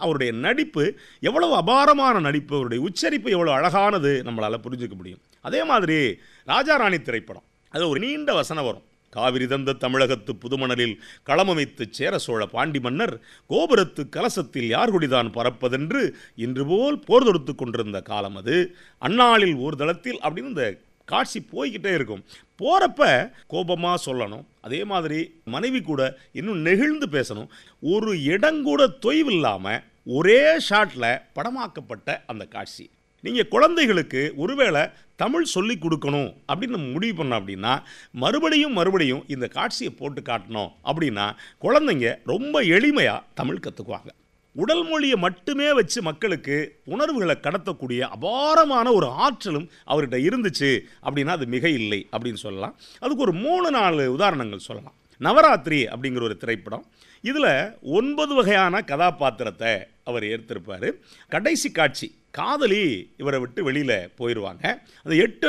அவருடைய நடிப்பு எவ்வளவு அபாரமான நடிப்பு அவருடைய உச்சரிப்பு எவ்வளோ அழகானது நம்மளால் புரிஞ்சுக்க முடியும் அதே மாதிரி ராஜா ராணி திரைப்படம் அது ஒரு நீண்ட வசனம் வரும் காவிரி தந்த தமிழகத்து புதுமணலில் களமமைத்து சேர சோழ பாண்டி மன்னர் கோபுரத்து கலசத்தில் யார் குடிதான் பறப்பதென்று இன்று போல் போர் தொடுத்து கொண்டிருந்த காலம் அது அந்நாளில் ஒரு தளத்தில் அப்படின்னு இந்த காட்சி போய்கிட்டே இருக்கும் போகிறப்ப கோபமாக சொல்லணும் அதே மாதிரி மனைவி கூட இன்னும் நெகிழ்ந்து பேசணும் ஒரு இடங்கூட தொய்வில்லாமல் ஒரே ஷாட்டில் படமாக்கப்பட்ட அந்த காட்சி நீங்கள் குழந்தைகளுக்கு ஒருவேளை தமிழ் சொல்லி கொடுக்கணும் அப்படின்னு நம்ம முடிவு பண்ணோம் அப்படின்னா மறுபடியும் மறுபடியும் இந்த காட்சியை போட்டு காட்டணும் அப்படின்னா குழந்தைங்க ரொம்ப எளிமையாக தமிழ் கற்றுக்குவாங்க உடல் மொழியை மட்டுமே வச்சு மக்களுக்கு உணர்வுகளை கடத்தக்கூடிய அபாரமான ஒரு ஆற்றலும் அவர்கிட்ட இருந்துச்சு அப்படின்னா அது மிக இல்லை அப்படின்னு சொல்லலாம் அதுக்கு ஒரு மூணு நாலு உதாரணங்கள் சொல்லலாம் நவராத்திரி அப்படிங்கிற ஒரு திரைப்படம் இதில் ஒன்பது வகையான கதாபாத்திரத்தை அவர் ஏற்றிருப்பார் கடைசி காட்சி காதலி இவரை விட்டு வெளியில் போயிடுவாங்க அந்த எட்டு